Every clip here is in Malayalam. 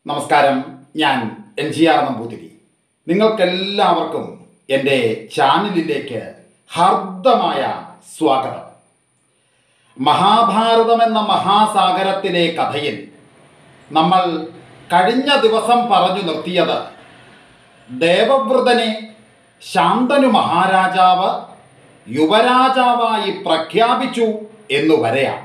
നമസ്കാരം ഞാൻ എൻ ജി ആർ നമ്പൂതിരി നിങ്ങൾക്കെല്ലാവർക്കും എൻ്റെ ചാനലിലേക്ക് ഹർദ്ദമായ സ്വാഗതം മഹാഭാരതം എന്ന മഹാസാഗരത്തിലെ കഥയിൽ നമ്മൾ കഴിഞ്ഞ ദിവസം പറഞ്ഞു നിർത്തിയത് ദേവവ്രതനെ ശാന്തനു മഹാരാജാവ് യുവരാജാവായി പ്രഖ്യാപിച്ചു എന്നുവരെയാണ്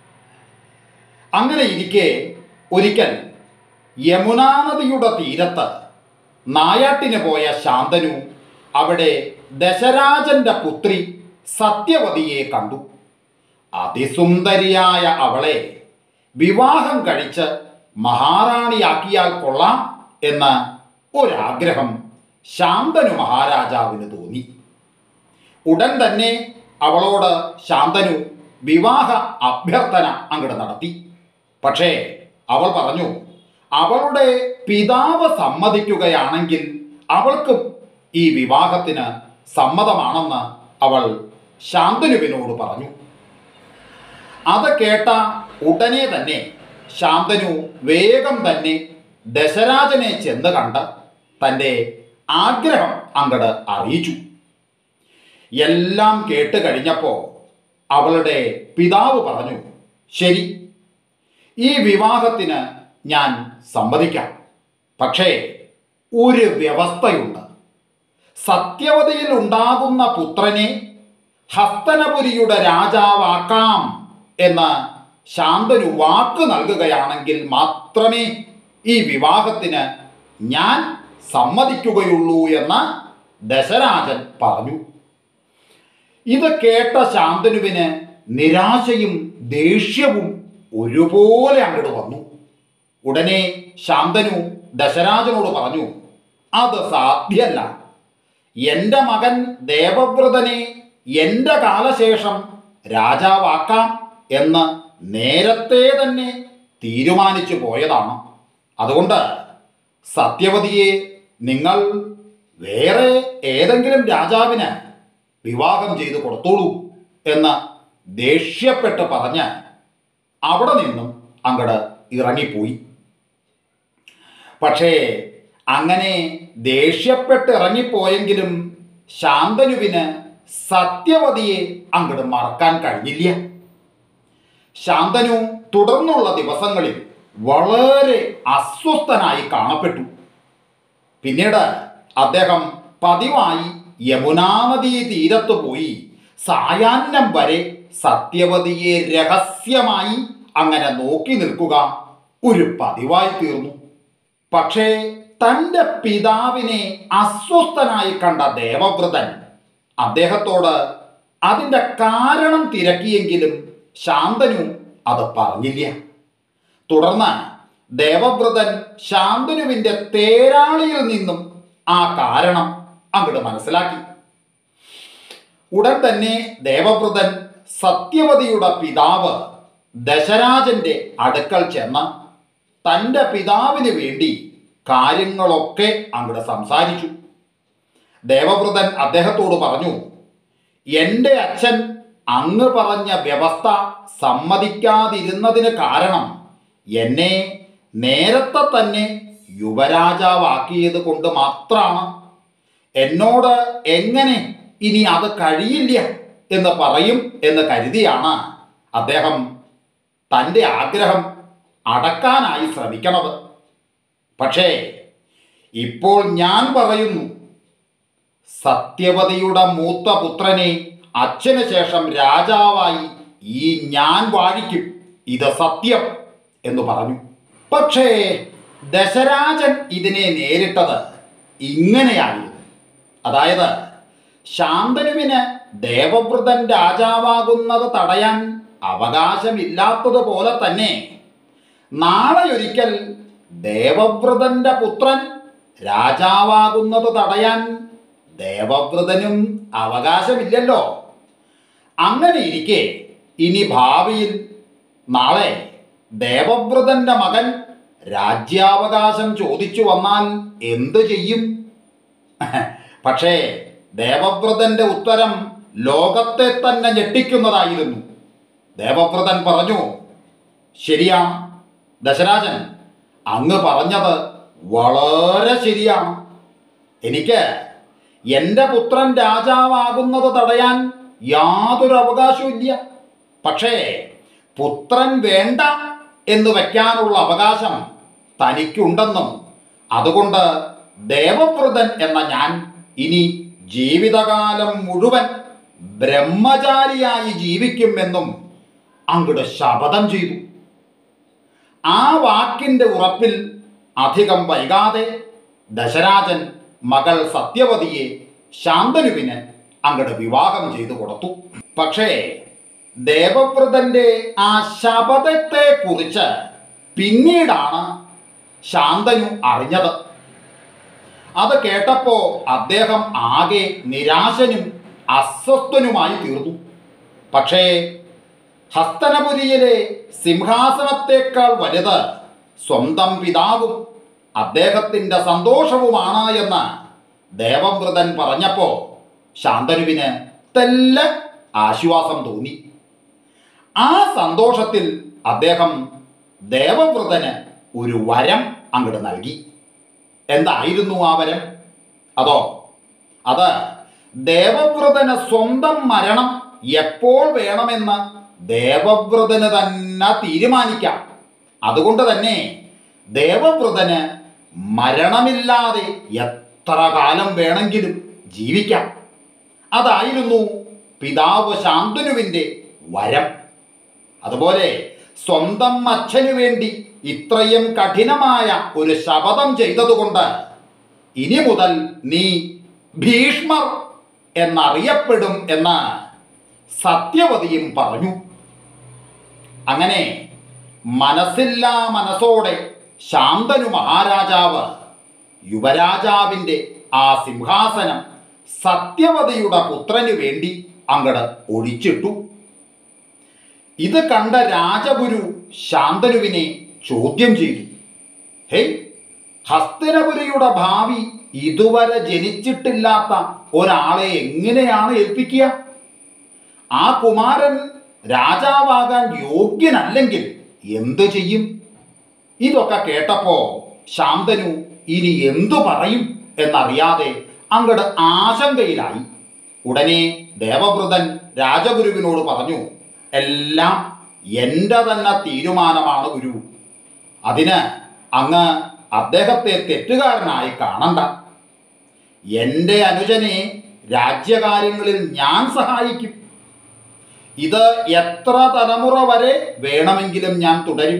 അങ്ങനെ ഇരിക്കെ ഒരിക്കൽ യമുനാ നദിയുടെ തീരത്ത് നായാട്ടിന് പോയ ശാന്തനു അവിടെ ദശരാജന്റെ പുത്രി സത്യവതിയെ കണ്ടു അതിസുന്ദരിയായ അവളെ വിവാഹം കഴിച്ച് മഹാറാണിയാക്കിയാൽ കൊള്ളാം എന്ന ഒരാഗ്രഹം ശാന്തനു മഹാരാജാവിന് തോന്നി ഉടൻ തന്നെ അവളോട് ശാന്തനു വിവാഹ അഭ്യർത്ഥന അങ്ങോട്ട് നടത്തി പക്ഷേ അവൾ പറഞ്ഞു അവളുടെ പിതാവ് സമ്മതിക്കുകയാണെങ്കിൽ അവൾക്കും ഈ വിവാഹത്തിന് സമ്മതമാണെന്ന് അവൾ ശാന്തനുവിനോട് പറഞ്ഞു അത് കേട്ട ഉടനെ തന്നെ ശാന്തനു വേഗം തന്നെ ദശരാജനെ ചെന്ന് കണ്ട് തൻ്റെ ആഗ്രഹം അങ്ങട് അറിയിച്ചു എല്ലാം കേട്ട് കഴിഞ്ഞപ്പോൾ അവളുടെ പിതാവ് പറഞ്ഞു ശരി ഈ വിവാഹത്തിന് ഞാൻ സമ്മതിക്കാം പക്ഷേ ഒരു വ്യവസ്ഥയുണ്ട് സത്യവതിയിൽ ഉണ്ടാകുന്ന പുത്രനെ ഹസ്തനപുരിയുടെ രാജാവാക്കാം എന്ന് ശാന്തനു വാക്ക് നൽകുകയാണെങ്കിൽ മാത്രമേ ഈ വിവാഹത്തിന് ഞാൻ സമ്മതിക്കുകയുള്ളൂ എന്ന് ദശരാജൻ പറഞ്ഞു ഇത് കേട്ട ശാന്തനുവിന് നിരാശയും ദേഷ്യവും ഒരുപോലെ അങ്ങോട്ട് വന്നു ഉടനെ ശാന്തനു ദശരാജനോട് പറഞ്ഞു അത് സാധ്യല്ല എൻ്റെ മകൻ ദേവവ്രതനെ എൻ്റെ കാലശേഷം രാജാവാക്കാം എന്ന് നേരത്തെ തന്നെ തീരുമാനിച്ചു പോയതാണ് അതുകൊണ്ട് സത്യവതിയെ നിങ്ങൾ വേറെ ഏതെങ്കിലും രാജാവിന് വിവാഹം ചെയ്തു കൊടുത്തോളൂ എന്ന് ദേഷ്യപ്പെട്ട് പറഞ്ഞ് അവിടെ നിന്നും അങ്ങട് ഇറങ്ങിപ്പോയി പക്ഷേ അങ്ങനെ ദേഷ്യപ്പെട്ട് ഇറങ്ങിപ്പോയെങ്കിലും ശാന്തനുവിന് സത്യവതിയെ അങ്ങട് മറക്കാൻ കഴിഞ്ഞില്ല ശാന്തനു തുടർന്നുള്ള ദിവസങ്ങളിൽ വളരെ അസ്വസ്ഥനായി കാണപ്പെട്ടു പിന്നീട് അദ്ദേഹം പതിവായി യമുനാനദീ തീരത്ത് പോയി സായാഹ്നം വരെ സത്യവതിയെ രഹസ്യമായി അങ്ങനെ നോക്കി നിൽക്കുക ഒരു പതിവായി തീർന്നു പക്ഷേ തൻ്റെ പിതാവിനെ അസ്വസ്ഥനായി കണ്ട ദേവവ്രതൻ അദ്ദേഹത്തോട് അതിൻ്റെ കാരണം തിരക്കിയെങ്കിലും ശാന്തനു അത് പറഞ്ഞില്ല തുടർന്ന് ദേവവ്രതൻ ശാന്തനുവിൻ്റെ തേരാളിയിൽ നിന്നും ആ കാരണം അങ്ങോട്ട് മനസ്സിലാക്കി ഉടൻ തന്നെ ദേവവ്രതൻ സത്യവതിയുടെ പിതാവ് ദശരാജന്റെ അടുക്കൽ ചെന്ന് തൻ്റെ പിതാവിന് വേണ്ടി കാര്യങ്ങളൊക്കെ അങ്ങോട്ട് സംസാരിച്ചു ദേവവ്രതൻ അദ്ദേഹത്തോട് പറഞ്ഞു എൻ്റെ അച്ഛൻ അങ്ങ് പറഞ്ഞ വ്യവസ്ഥ സമ്മതിക്കാതിരുന്നതിന് കാരണം എന്നെ നേരത്തെ തന്നെ യുവരാജാവാക്കിയത് കൊണ്ട് മാത്രമാണ് എന്നോട് എങ്ങനെ ഇനി അത് കഴിയില്ല എന്ന് പറയും എന്ന് കരുതിയാണ് അദ്ദേഹം തൻ്റെ ആഗ്രഹം അടക്കാനായി ശ്രമിക്കണത് പക്ഷേ ഇപ്പോൾ ഞാൻ പറയുന്നു സത്യവതിയുടെ മൂത്ത പുത്രനെ അച്ഛന് ശേഷം രാജാവായി ഈ ഞാൻ വാഴിക്കും ഇത് സത്യം എന്ന് പറഞ്ഞു പക്ഷേ ദശരാജൻ ഇതിനെ നേരിട്ടത് ഇങ്ങനെയായിരുന്നു അതായത് ശാന്തനുവിന് ദേവവ്രതൻ രാജാവാകുന്നത് തടയാൻ അവകാശമില്ലാത്തതുപോലെ തന്നെ നാളെയൊരിക്കൽ ദേവവ്രതന്റെ പുത്രൻ രാജാവാകുന്നത് തടയാൻ ദേവവ്രതനും അവകാശമില്ലല്ലോ അങ്ങനെ ഇരിക്കെ ഇനി ഭാവിയിൽ നാളെ ദേവവ്രതന്റെ മകൻ രാജ്യാവകാശം ചോദിച്ചു വന്നാൽ എന്തു ചെയ്യും പക്ഷേ ദേവവ്രതന്റെ ഉത്തരം ലോകത്തെ തന്നെ ഞെട്ടിക്കുന്നതായിരുന്നു ദേവവ്രതൻ പറഞ്ഞു ശരിയാണ് ദശരാജൻ അങ്ങ് പറഞ്ഞത് വളരെ ശരിയാണ് എനിക്ക് എൻ്റെ പുത്രൻ രാജാവാകുന്നത് തടയാൻ യാതൊരു അവകാശവുമില്ല പക്ഷേ പുത്രൻ വേണ്ട എന്ന് വയ്ക്കാനുള്ള അവകാശം തനിക്കുണ്ടെന്നും അതുകൊണ്ട് ദേവവ്രതൻ എന്ന ഞാൻ ഇനി ജീവിതകാലം മുഴുവൻ ബ്രഹ്മചാരിയായി ജീവിക്കുമെന്നും അങ്ങയുടെ ശപഥം ചെയ്തു ആ വാക്കിൻ്റെ ഉറപ്പിൽ അധികം വൈകാതെ ദശരാജൻ മകൾ സത്യവതിയെ ശാന്തനുവിന് അങ്ങയുടെ വിവാഹം ചെയ്തു കൊടുത്തു പക്ഷേ ദേവവ്രതന്റെ ആ ശപഥത്തെ കുറിച്ച് പിന്നീടാണ് ശാന്തനു അറിഞ്ഞത് അത് കേട്ടപ്പോ അദ്ദേഹം ആകെ നിരാശനും അസ്വസ്ഥനുമായി തീർന്നു പക്ഷേ ഹസ്തനപുരിയിലെ സിംഹാസനത്തേക്കാൾ വലുത് സ്വന്തം പിതാവും അദ്ദേഹത്തിൻ്റെ സന്തോഷവുമാണ് എന്ന് ദേവവ്രതൻ പറഞ്ഞപ്പോ ശാന്തനുവിന് തെല്ല ആശ്വാസം തോന്നി ആ സന്തോഷത്തിൽ അദ്ദേഹം ദേവവ്രതന് ഒരു വരം അങ്ങോട്ട് നൽകി എന്തായിരുന്നു ആ വരം അതോ അത് ദേവവ്രതന് സ്വന്തം മരണം എപ്പോൾ വേണമെന്ന് ദേവവ്രതന് തന്നെ തീരുമാനിക്കാം അതുകൊണ്ട് തന്നെ ദേവവ്രതന് മരണമില്ലാതെ എത്ര കാലം വേണമെങ്കിലും ജീവിക്കാം അതായിരുന്നു പിതാവ് ശാന്തനുവിൻ്റെ വരം അതുപോലെ സ്വന്തം അച്ഛനു വേണ്ടി ഇത്രയും കഠിനമായ ഒരു ശപഥം ചെയ്തതുകൊണ്ട് ഇനി മുതൽ നീ ഭീഷ്മർ എന്നറിയപ്പെടും എന്ന് സത്യവതിയും പറഞ്ഞു അങ്ങനെ മനസ്സില്ലാ മനസ്സോടെ ശാന്തനു മഹാരാജാവ് യുവരാജാവിൻ്റെ ആ സിംഹാസനം സത്യവതിയുടെ പുത്രന് വേണ്ടി അങ്ങട് ഒഴിച്ചിട്ടു ഇത് കണ്ട രാജഗുരു ശാന്തനുവിനെ ചോദ്യം ചെയ്തു ഹേയ് ഹസ്തനപുരിയുടെ ഭാവി ഇതുവരെ ജനിച്ചിട്ടില്ലാത്ത ഒരാളെ എങ്ങനെയാണ് ഏൽപ്പിക്കുക ആ കുമാരൻ രാജാവാകാൻ യോഗ്യനല്ലെങ്കിൽ എന്തു ചെയ്യും ഇതൊക്കെ കേട്ടപ്പോ ശാന്തനു ഇനി എന്തു പറയും എന്നറിയാതെ അങ്ങട് ആശങ്കയിലായി ഉടനെ ദേവവ്രതൻ രാജഗുരുവിനോട് പറഞ്ഞു എല്ലാം എൻ്റെ തന്നെ തീരുമാനമാണ് ഗുരു അതിന് അങ്ങ് അദ്ദേഹത്തെ തെറ്റുകാരനായി കാണണ്ട എൻ്റെ അനുജനെ രാജ്യകാര്യങ്ങളിൽ ഞാൻ സഹായിക്കും ഇത് എത്ര തലമുറ വരെ വേണമെങ്കിലും ഞാൻ തുടരും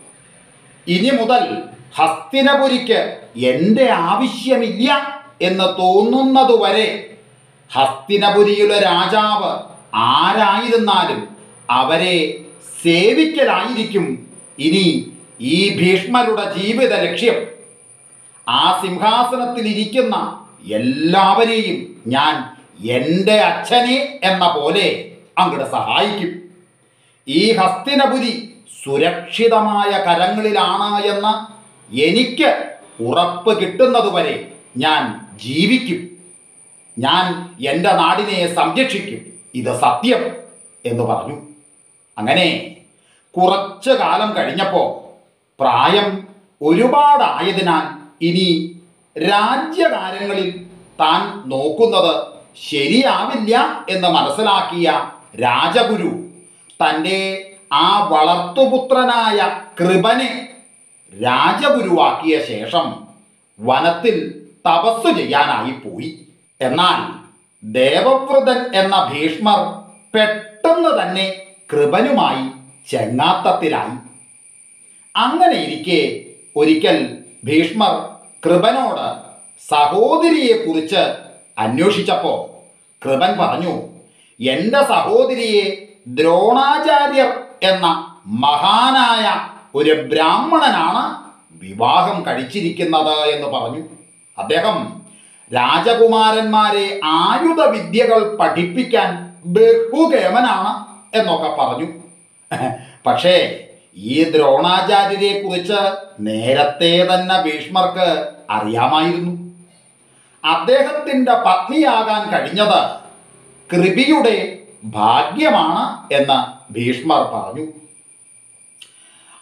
ഇനി മുതൽ ഹസ്തിനപുരിക്ക് എൻ്റെ ആവശ്യമില്ല എന്ന് തോന്നുന്നതുവരെ ഹസ്തിനപുരിയിലെ രാജാവ് ആരായിരുന്നാലും അവരെ സേവിക്കലായിരിക്കും ഇനി ഈ ഭീഷ്മരുടെ ജീവിത ലക്ഷ്യം ആ സിംഹാസനത്തിൽ ഇരിക്കുന്ന എല്ലാവരെയും ഞാൻ എൻ്റെ അച്ഛനെ എന്ന പോലെ അങ്ങോട്ട് സഹായിക്കും ഈ ഹസ്തിനപുരി സുരക്ഷിതമായ കരങ്ങളിലാണ് എന്ന് എനിക്ക് ഉറപ്പ് കിട്ടുന്നതുവരെ ഞാൻ ജീവിക്കും ഞാൻ എൻ്റെ നാടിനെ സംരക്ഷിക്കും ഇത് സത്യം എന്ന് പറഞ്ഞു അങ്ങനെ കുറച്ച് കാലം കഴിഞ്ഞപ്പോൾ പ്രായം ഒരുപാടായതിനാൽ ഇനി രാജ്യകാര്യങ്ങളിൽ താൻ നോക്കുന്നത് ശരിയാവില്ല എന്ന് മനസ്സിലാക്കിയ രാജഗുരു തൻ്റെ ആ വളർത്തുപുത്രനായ കൃപനെ രാജഗുരുവാക്കിയ ശേഷം വനത്തിൽ തപസ് ചെയ്യാനായി പോയി എന്നാൽ ദേവവ്രതൻ എന്ന ഭീഷ്മർ പെട്ടെന്ന് തന്നെ കൃപനുമായി ചെങ്ങാത്തത്തിലായി അങ്ങനെ ഇരിക്കെ ഒരിക്കൽ ഭീഷ്മർ കൃപനോട് സഹോദരിയെക്കുറിച്ച് അന്വേഷിച്ചപ്പോൾ കൃപൻ പറഞ്ഞു എൻ്റെ സഹോദരിയെ ദ്രോണാചാര്യർ എന്ന മഹാനായ ഒരു ബ്രാഹ്മണനാണ് വിവാഹം കഴിച്ചിരിക്കുന്നത് എന്ന് പറഞ്ഞു അദ്ദേഹം രാജകുമാരന്മാരെ ആയുധ വിദ്യകൾ പഠിപ്പിക്കാൻ ബഹുകേമനാണ് എന്നൊക്കെ പറഞ്ഞു പക്ഷേ ഈ ദ്രോണാചാര്യരെ കുറിച്ച് നേരത്തെ തന്നെ ഭീഷ്മർക്ക് അറിയാമായിരുന്നു അദ്ദേഹത്തിൻ്റെ പത്നിയാകാൻ കഴിഞ്ഞത് കൃപിയുടെ ഭാഗ്യമാണ് എന്ന് ഭീഷ്മർ പറഞ്ഞു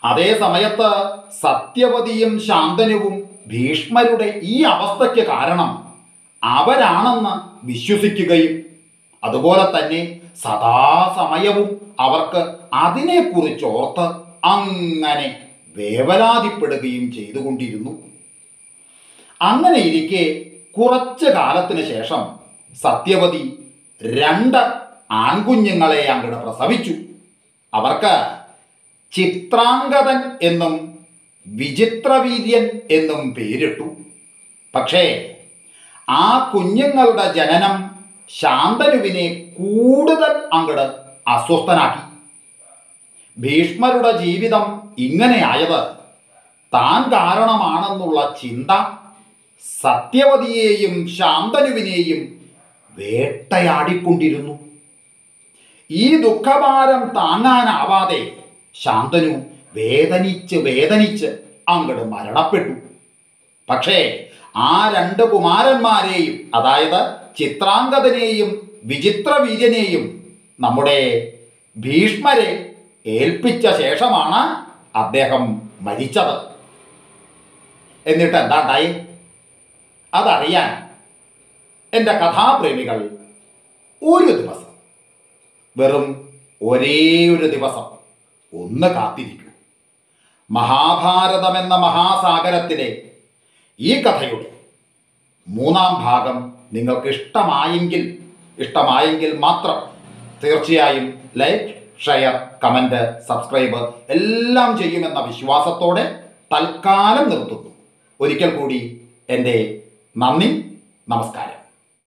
അതേ സമയത്ത് സത്യവതിയും ശാന്തനുവും ഭീഷ്മരുടെ ഈ അവസ്ഥയ്ക്ക് കാരണം അവരാണെന്ന് വിശ്വസിക്കുകയും അതുപോലെ തന്നെ സദാസമയവും അവർക്ക് അതിനെക്കുറിച്ചോർത്ത് അങ്ങനെ വേവലാതിപ്പെടുകയും ചെയ്തുകൊണ്ടിരുന്നു അങ്ങനെ ഇരിക്കെ കുറച്ച് കാലത്തിന് ശേഷം സത്യവതി രണ്ട് ആൺകുഞ്ഞുങ്ങളെ അങ്ങോട്ട് പ്രസവിച്ചു അവർക്ക് ചിത്രാംഗതൻ എന്നും വിചിത്രവീര്യൻ എന്നും പേരിട്ടു പക്ഷേ ആ കുഞ്ഞുങ്ങളുടെ ജനനം ശാന്തനുവിനെ കൂടുതൽ അങ്ങട് അസ്വസ്ഥനാക്കി ഭീഷ്മരുടെ ജീവിതം ഇങ്ങനെയായത് താൻ കാരണമാണെന്നുള്ള ചിന്ത സത്യവതിയെയും ശാന്തനുവിനെയും വേട്ടയാടിക്കൊണ്ടിരുന്നു ഈ ദുഃഖഭാരം താങ്ങാനാവാതെ ശാന്തനു വേദനിച്ച് വേദനിച്ച് അങ്ങട് മരണപ്പെട്ടു പക്ഷേ ആ രണ്ട് കുമാരന്മാരെയും അതായത് ചിത്രാംഗതനെയും വിചിത്രവീര്യനെയും നമ്മുടെ ഭീഷ്മരെ ഏൽപ്പിച്ച ശേഷമാണ് അദ്ദേഹം മരിച്ചത് എന്നിട്ട് എന്താണ്ടായി അതറിയാൻ എൻ്റെ കഥാപ്രേമികൾ ഒരു ദിവസം വെറും ഒരേ ഒരു ദിവസം ഒന്ന് കാത്തിരിക്കൂ മഹാഭാരതമെന്ന മഹാസാഗരത്തിലെ ഈ കഥയുടെ മൂന്നാം ഭാഗം നിങ്ങൾക്ക് ഇഷ്ടമായെങ്കിൽ ഇഷ്ടമായെങ്കിൽ മാത്രം തീർച്ചയായും ലൈക്ക് ഷെയർ കമൻറ്റ് സബ്സ്ക്രൈബ് എല്ലാം ചെയ്യുമെന്ന വിശ്വാസത്തോടെ തൽക്കാലം നിർത്തുന്നു ഒരിക്കൽ കൂടി എൻ്റെ നന്ദി നമസ്കാരം